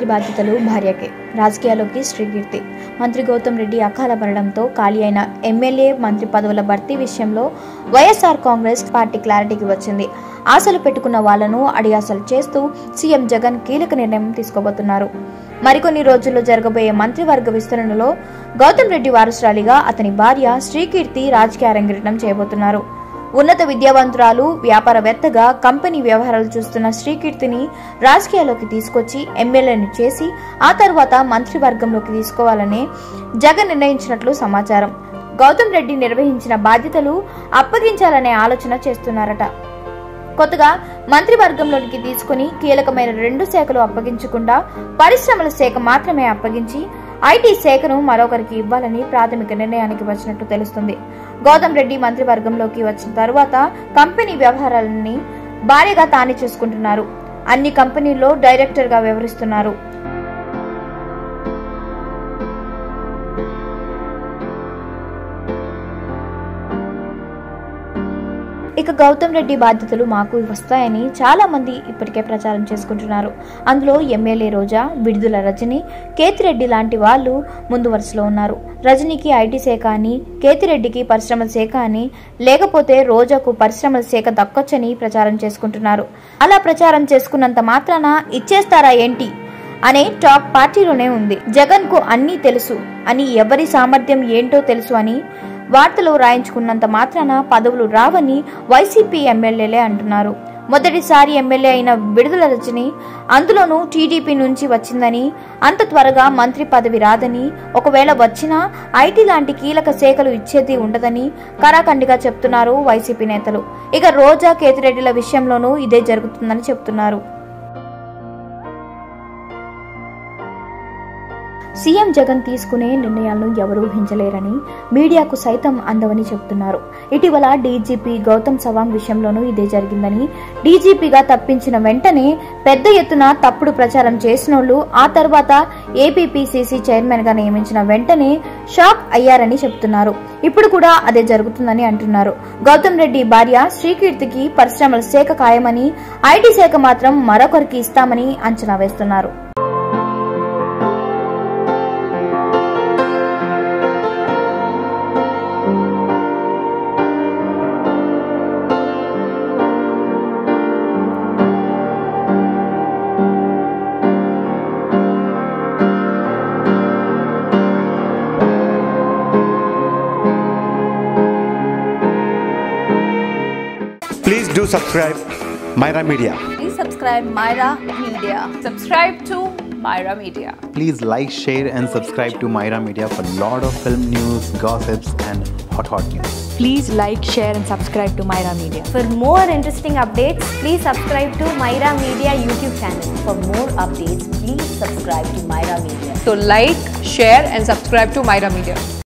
బాధ్యతలు భార్యకే రాజకీయాల్లోకి శ్రీకీర్తి మంత్రి గౌతమ్ రెడ్డి అకాల మరణంతో ఖాళీ అయిన ఎమ్మెల్యే మంత్రి పదవుల భర్తీ విషయంలో వైఎస్ఆర్ కాంగ్రెస్ పార్టీ క్లారిటీకి వచ్చింది ఆశలు పెట్టుకున్న వాళ్లను అడియాసలు చేస్తూ సీఎం జగన్ కీలక నిర్ణయం తీసుకోబోతున్నారు మరికొన్ని రోజుల్లో జరగబోయే మంత్రివర్గ విస్తరణలో గౌతమ్ రెడ్డి వారసురాలిగా అతని భార్య శ్రీకీర్తి రాజకీయ అరంగేట్రం చేయబోతున్నారు ఉన్నత విద్యావంతురాలు వ్యాపారవేత్తగా కంపెనీ వ్యవహారాలు చూస్తున్న శ్రీకీర్తిని రాజకీయాల్లోకి తీసుకొచ్చి ఎమ్మెల్యేను చేసి ఆ తర్వాత మంత్రివర్గంలోకి తీసుకోవాలని జగన్ నిర్ణయించినట్లు సమాచారం గౌతమ్ రెడ్డి నిర్వహించిన బాధ్యతలు అప్పగించాలనే ఆలోచన చేస్తున్నారట కొత్తగా మంత్రివర్గంలోనికి తీసుకుని కీలకమైన రెండు శాఖలు అప్పగించకుండా పరిశ్రమల శాఖ మాత్రమే అప్పగించి ఐటీ శాఖను మరొకరికి ఇవ్వాలని ప్రాథమిక నిర్ణయానికి వచ్చినట్టు తెలుస్తుంది గౌతమ్ రెడ్డి మంత్రివర్గంలోకి వచ్చిన తరువాత కంపెనీ వ్యవహారాలని భారీగా తానే చూసుకుంటున్నారు అన్ని కంపెనీల్లో డైరెక్టర్ గా వ్యవహరిస్తున్నారు ఇక గౌతమ్ రెడ్డి బాధ్యతలు మాకు వస్తాయని చాలా మంది ఇప్పటికే ప్రచారం చేసుకుంటున్నారు అందులో ఎమ్మెల్యే రోజా విడుదల రజని కేతిరెడ్డి లాంటి వాళ్ళు ముందు వరుసలో ఉన్నారు రజనీకి ఐటీ శాఖ అని కేతిరెడ్డికి పరిశ్రమల శాఖ అని లేకపోతే రోజాకు పరిశ్రమల శాఖ దక్కొచ్చని ప్రచారం చేసుకుంటున్నారు అలా ప్రచారం చేసుకున్నంత మాత్రాన ఇచ్చేస్తారా ఏంటి అనే టాక్ పార్టీలోనే ఉంది జగన్ కు అన్నీ తెలుసు అని ఎవరి సామర్థ్యం ఏంటో తెలుసు అని వార్తలు రాయించుకున్నంత మాత్రాన పదవులు రావని వైసీపీ ఎమ్మెల్యేలే అంటున్నారు మొదటిసారి ఎమ్మెల్యే అయిన విడుదల రజని అందులోనూ టీడీపీ నుంచి వచ్చిందని అంత త్వరగా మంత్రి పదవి రాదని ఒకవేళ వచ్చినా ఐటీ లాంటి కీలక శాఖలు ఇచ్చేది ఉండదని కరాఖండిగా చెప్తున్నారు వైసీపీ నేతలు ఇక రోజా కేతిరెడ్డిల విషయంలోనూ ఇదే జరుగుతుందని చెప్తున్నారు సీఎం జగన్ తీసుకునే నిర్ణయాలను ఎవరూ ఊహించలేరని మీడియాకు సైతం అందవని చెబుతున్నారు ఇటీవల డీజీపీ గౌతమ్ సవాంగ్ విషయంలోనూ ఇదే జరిగిందని డీజీపీగా తప్పించిన వెంటనే పెద్ద ఎత్తున తప్పుడు ప్రచారం చేసినోళ్లు ఆ తర్వాత ఏపీపీసీసీ చైర్మన్ గా నియమించిన వెంటనే షాక్ అయ్యారని చెబుతున్నారు ఇప్పుడు కూడా అదే జరుగుతుందని అంటున్నారు గౌతమ్ రెడ్డి భార్య శ్రీకీర్తికి పరిశ్రమల శాఖ ఖాయమని ఐటీ శాఖ మాత్రం మరొకరికి ఇస్తామని అంచనా వేస్తున్నారు Please do subscribe Myra Media. Please subscribe Myra Media. Subscribe to Myra Media. Please like, share, and subscribe to Myra Media for lot of film news, gossips, and hot hot news. Please like, share, and subscribe to Myra Media. For more interesting updates, please subscribe to Myra Media YouTube channel. For more updates, please subscribe to Myra Media. So like, share and subscribe to Myra Media.